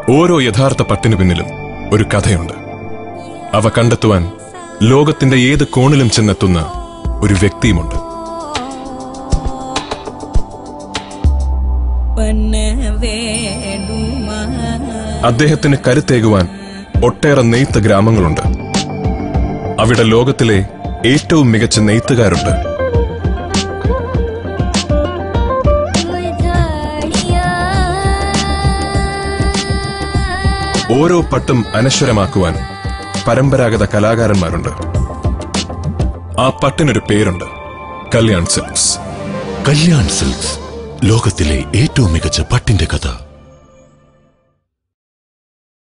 ഓരോ യഥാർത്ഥ പട്ടിനു പിന്നിലും ഒരു കഥയുണ്ട് അവ കണ്ടെത്തുവാൻ ലോകത്തിന്റെ ഏത് കോണിലും ചെന്നെത്തുന്ന ഒരു വ്യക്തിയുമുണ്ട് അദ്ദേഹത്തിന് കരുത്തേകുവാൻ ഒട്ടേറെ നെയ്ത്ത് ഗ്രാമങ്ങളുണ്ട് അവിടെ ലോകത്തിലെ ഏറ്റവും മികച്ച നെയ്ത്തുകാരുണ്ട് ഓരോ പട്ടും അനശ്വരമാക്കുവാൻ പരമ്പരാഗത കലാകാരന്മാരുണ്ട് ആ പട്ടിനൊരു പേരുണ്ട് കല്യാൺ സിൽക്സ് കല്യാൺ സിൽക്സ് ലോകത്തിലെ ഏറ്റവും മികച്ച പട്ടിന്റെ കഥ